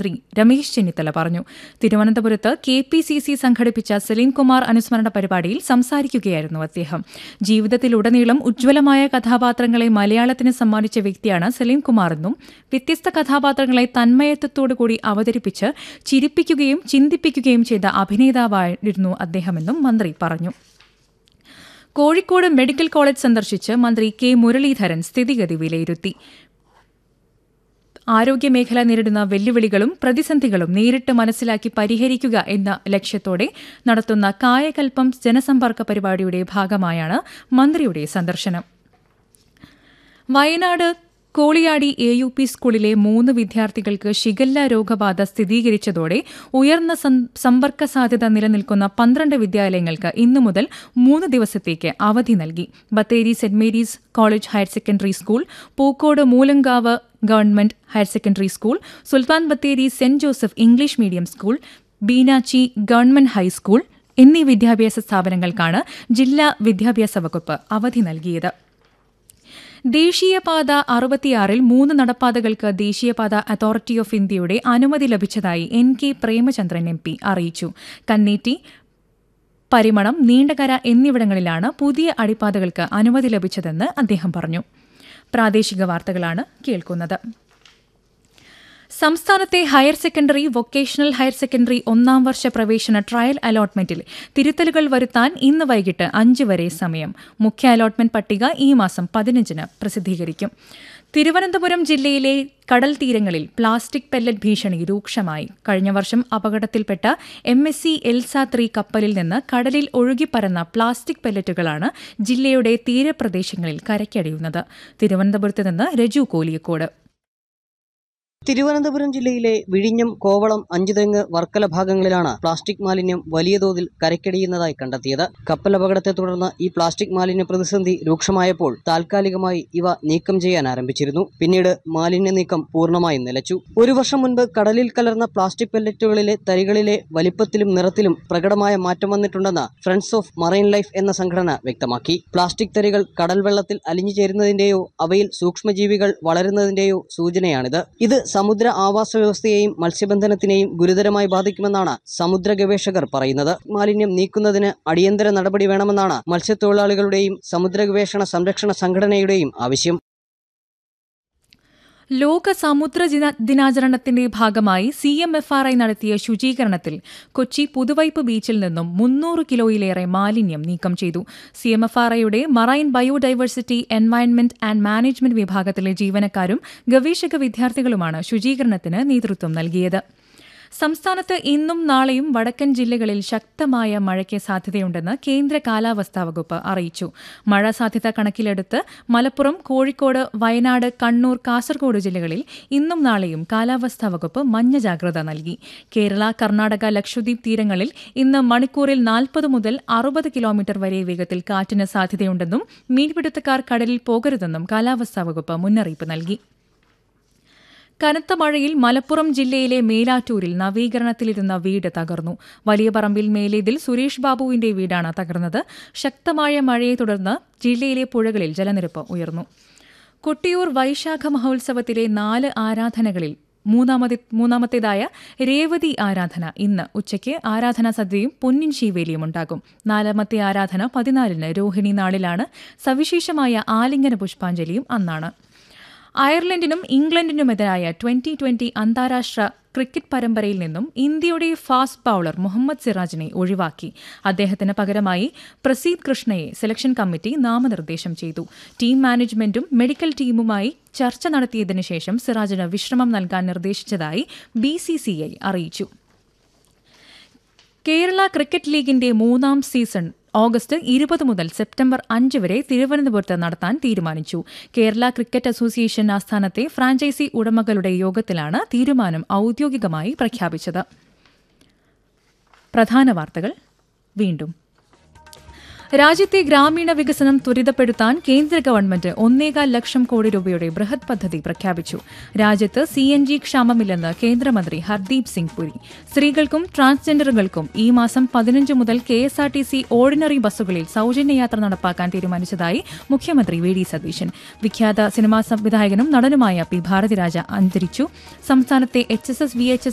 മന്ത്രി രമേശ് ചെന്നിത്തല പറഞ്ഞു തിരുവനന്തപുരത്ത് കെ പി സി സി സംഘടിപ്പിച്ച സലീംകുമാർ അനുസ്മരണ പരിപാടിയിൽ സംസാരിക്കുകയായിരുന്നു അദ്ദേഹം ജീവിതത്തിലുടനീളം ഉജ്ജ്വലമായ കഥാപാത്രങ്ങളെ മലയാളത്തിന് സമ്മാനിച്ച വ്യക്തിയാണ് സലീംകുമാറെന്നും വ്യത്യസ്ത കഥാപാത്രങ്ങളെ തന്മയത്വത്തോടുകൂടി അവതരിപ്പിച്ച് ചിരിപ്പിക്കുകയും ചിന്തിപ്പിക്കുകയും ചെയ്ത അഭിനേതാവായിരുന്നു അദ്ദേഹമെന്നും മന്ത്രി പറഞ്ഞു കോഴിക്കോട് മെഡിക്കൽ കോളേജ് സന്ദർശിച്ച് മന്ത്രി കെ മുരളീധരൻ സ്ഥിതിഗതി വിലയിരുത്തി ആരോഗ്യമേഖല നേരിടുന്ന വെല്ലുവിളികളും പ്രതിസന്ധികളും നേരിട്ട് മനസ്സിലാക്കി പരിഹരിക്കുക എന്ന ലക്ഷ്യത്തോടെ നടത്തുന്ന കായകൽപ്പം ജനസമ്പർക്ക പരിപാടിയുടെ ഭാഗമായാണ് മന്ത്രിയുടെ സന്ദർശനം Wayanad Koliyadi A U P സ്കൂളിലെ മൂന്ന് വിദ്യാർത്ഥികൾക്ക് ഷിഗല്ല രോഗബാധ സ്ഥിരീകരിച്ചതോടെ ഉയർന്ന സമ്പർക്ക സാധ്യത നിലനിൽക്കുന്ന പന്ത്രണ്ട് വിദ്യാലയങ്ങൾക്ക് ഇന്നു മുതൽ മൂന്ന് ദിവസത്തേക്ക് അവധി നൽകി Bathery saint Mary's college higher secondary school Pookode Moolankavu government higher secondary school Sultan Bathery saint Joseph English medium school Beenachi government high school എന്നീ വിദ്യാഭ്യാസ സ്ഥാപനങ്ങൾക്കാണ് ജില്ലാ വിദ്യാഭ്യാസ വകുപ്പ് അവധി നൽകിയത് ദേശീയപാത അറുപത്തിയാറിൽ മൂന്ന് നടപ്പാതകൾക്ക് ദേശീയപാത അതോറിറ്റി ഓഫ് ഇന്ത്യയുടെ അനുമതി ലഭിച്ചതായി N K Premachandran M P അറിയിച്ചു കന്നേറ്റി പരിമണം നീണ്ടകര എന്നിവിടങ്ങളിലാണ് പുതിയ അടിപ്പാതകൾക്ക് അനുമതി ലഭിച്ചതെന്ന് അദ്ദേഹം പറഞ്ഞു പ്രാദേശിക വാർത്തകളാണ് കേൾക്കുന്നത് സംസ്ഥാനത്തെ higher secondary vocational higher secondary ഒന്നാം വർഷ പ്രവേശന ട്രയൽ അലോട്ട്മെന്റിൽ തിരുത്തലുകൾ വരുത്താൻ ഇന്ന് വൈകിട്ട് അഞ്ച് വരെ സമയം മുഖ്യ അലോട്ട്മെന്റ് പട്ടിക ഈ മാസം പതിനഞ്ചിന് പ്രസിദ്ധീകരിക്കും തിരുവനന്തപുരം ജില്ലയിലെ കടൽ തീരങ്ങളിൽ പ്ലാസ്റ്റിക് പെല്ലറ്റ് ഭീഷണി രൂക്ഷമായി കഴിഞ്ഞ വർഷം അപകടത്തിൽപ്പെട്ട M S C Elsa three കപ്പലിൽ നിന്ന് കടലിൽ ഒഴുകിപ്പരന്ന പ്ലാസ്റ്റിക് പെല്ലറ്റുകളാണ് ജില്ലയുടെ തീരപ്രദേശങ്ങളിൽ കരയ്ക്കടിയുന്നത് തിരുവനന്തപുരത്ത് നിന്ന് രജു കോലിയക്കോട് തിരുവനന്തപുരം ജില്ലയിലെ വിഴിഞ്ഞം കോവളം അഞ്ചുതെങ്ങ് വർക്കല ഭാഗങ്ങളിലാണ് പ്ലാസ്റ്റിക് മാലിന്യം വലിയ തോതിൽ കരയ്ക്കടിയുന്നതായി കണ്ടെത്തിയത് കപ്പൽ അപകടത്തെ തുടർന്ന് ഈ പ്ലാസ്റ്റിക് മാലിന്യ പ്രതിസന്ധി രൂക്ഷമായപ്പോൾ താൽക്കാലികമായി ഇവ നീക്കം ചെയ്യാൻ ആരംഭിച്ചിരുന്നു പിന്നീട് മാലിന്യ നീക്കം പൂർണ്ണമായും നിലച്ചു ഒരു വർഷം മുൻപ് കടലിൽ കലർന്ന പ്ലാസ്റ്റിക് പെല്ലറ്റുകളിലെ തരികളിലെ വലിപ്പത്തിലും നിറത്തിലും പ്രകടമായ മാറ്റം വന്നിട്ടുണ്ടെന്ന് ഫ്രണ്ട്സ് ഓഫ് മറൈൻ ലൈഫ് എന്ന സംഘടന വ്യക്തമാക്കി പ്ലാസ്റ്റിക് തരികൾ കടൽ വെള്ളത്തിൽ അലിഞ്ഞു ചേരുന്നതിന്റെയോ അവയിൽ സൂക്ഷ്മജീവികൾ വളരുന്നതിന്റെയോ സൂചനയാണിത് ഇത് സമുദ്ര ആവാസ വ്യവസ്ഥയെയും മത്സ്യബന്ധനത്തിനെയും ഗുരുതരമായി ബാധിക്കുമെന്നാണ് സമുദ്ര ഗവേഷകർ പറയുന്നത് മാലിന്യം നീക്കുന്നതിന് അടിയന്തര നടപടി വേണമെന്നാണ് മത്സ്യത്തൊഴിലാളികളുടെയും സമുദ്ര ഗവേഷണ സംരക്ഷണ സംഘടനയുടെയും ആവശ്യം ലോക സമുദ്ര ദിനാചരണത്തിന്റെ ഭാഗമായി C M F R I നടത്തിയ ശുചീകരണത്തിൽ കൊച്ചി പുതുവൈപ്പ് ബീച്ചിൽ നിന്നും മുന്നൂറ് കിലോയിലേറെ മാലിന്യം നീക്കം ചെയ്തു സി എം എഫ് ആർ ഐയുടെ marine biodiversity environment and management വിഭാഗത്തിലെ ജീവനക്കാരും ഗവേഷക വിദ്യാർത്ഥികളുമാണ് ശുചീകരണത്തിന് നേതൃത്വം നൽകിയത് സംസ്ഥാനത്ത് ഇന്നും നാളെയും വടക്കൻ ജില്ലകളിൽ ശക്തമായ മഴയ്ക്ക് സാധ്യതയുണ്ടെന്ന് കേന്ദ്ര കാലാവസ്ഥാ വകുപ്പ് അറിയിച്ചു മഴ സാധ്യത കണക്കിലെടുത്ത് മലപ്പുറം കോഴിക്കോട് വയനാട് കണ്ണൂർ കാസർഗോഡ് ജില്ലകളിൽ ഇന്നും നാളെയും കാലാവസ്ഥാ വകുപ്പ് മഞ്ഞ ജാഗ്രത നൽകി കേരള കർണാടക ലക്ഷദ്വീപ് തീരങ്ങളിൽ ഇന്ന് മണിക്കൂറിൽ നാൽപ്പത് മുതൽ അറുപത് കിലോമീറ്റർ വരെ വേഗത്തിൽ കാറ്റിന് സാധ്യതയുണ്ടെന്നും മീൻപിടുത്തക്കാർ കടലിൽ പോകരുതെന്നും കാലാവസ്ഥാ വകുപ്പ് മുന്നറിയിപ്പ് നൽകി കനത്ത മഴയിൽ മലപ്പുറം ജില്ലയിലെ മേലാറ്റൂരിൽ നവീകരണത്തിലിരുന്ന വീട് തകർന്നു വലിയ പറമ്പിൽ മേലേതിൽ സുരേഷ് ബാബുവിന്റെ വീടാണ് തകർന്നത് ശക്തമായ മഴയെ തുടർന്ന് ജില്ലയിലെ പുഴകളിൽ ജലനിരപ്പ് ഉയർന്നു കൊട്ടിയൂർ വൈശാഖ മഹോത്സവത്തിലെ നാല് ആരാധനകളിൽ മൂന്നാമത്തെ മൂന്നാമത്തേതായ രേവതി ആരാധന ഇന്ന് ഉച്ചയ്ക്ക് ആരാധനാ സദ്യയും പൊന്നിൻ ശീവേലിയും ഉണ്ടാകും നാലാമത്തെ ആരാധന പതിനാലിന് രോഹിണി നാളിലാണ് സവിശേഷമായ ആലിംഗന പുഷ്പാഞ്ജലിയും അന്നാണ് അയർലൻഡിനും ഇംഗ്ലണ്ടിനുമെതിരായ ട്വന്റി ട്വന്റി അന്താരാഷ്ട്ര ക്രിക്കറ്റ് പരമ്പരയിൽ നിന്നും ഇന്ത്യയുടെ ഫാസ്റ്റ് ബൌളർ മുഹമ്മദ് സിറാജിനെ ഒഴിവാക്കി അദ്ദേഹത്തിന് പകരമായി പ്രസീദ് കൃഷ്ണയെ സെലക്ഷൻ കമ്മിറ്റി നാമനിർദ്ദേശം ചെയ്തു ടീം മാനേജ്മെന്റും മെഡിക്കൽ ടീമുമായി ചർച്ച നടത്തിയതിനു ശേഷം സിറാജിന് വിശ്രമം നൽകാൻ നിർദ്ദേശിച്ചതായി ബിസിസിഐ അറിയിച്ചു കേരള ക്രിക്കറ്റ് ലീഗിന്റെ മൂന്നാം സീസൺ ഓഗസ്റ്റ് ഇരുപത് മുതൽ സെപ്റ്റംബർ അഞ്ച് വരെ തിരുവനന്തപുരത്ത് നടത്താൻ തീരുമാനിച്ചു കേരള ക്രിക്കറ്റ് അസോസിയേഷൻ ആസ്ഥാനത്തെ ഫ്രാഞ്ചൈസി ഉടമകളുടെ യോഗത്തിലാണ് തീരുമാനം ഔദ്യോഗികമായി പ്രഖ്യാപിച്ചത് പ്രധാന വാർത്തകൾ വീണ്ടും രാജ്യത്തെ ഗ്രാമീണ വികസനം ത്വരിതപ്പെടുത്താൻ കേന്ദ്ര ഗവൺമെന്റ് ഒന്നേകാൽ ലക്ഷം കോടി രൂപയുടെ ബൃഹത് പദ്ധതി പ്രഖ്യാപിച്ചു രാജ്യത്ത് സി എൻ ജി ക്ഷാമമില്ലെന്ന് കേന്ദ്രമന്ത്രി ഹർദീപ് സിംഗ് പുരി സ്ത്രീകൾക്കും ട്രാൻസ്ജെൻഡറുകൾക്കും ഈ മാസം പതിനഞ്ച് മുതൽ K S R T C ordinary ബസ്സുകളിൽ സൌജന്യയാത്ര നടപ്പാക്കാൻ തീരുമാനിച്ചതായി മുഖ്യമന്ത്രി വി ഡി സതീശൻ വിഖ്യാത സിനിമാ സംവിധായകനും നടനുമായ പി ഭാരതിരാജ അന്തരിച്ചു സംസ്ഥാനത്തെ H S S V H S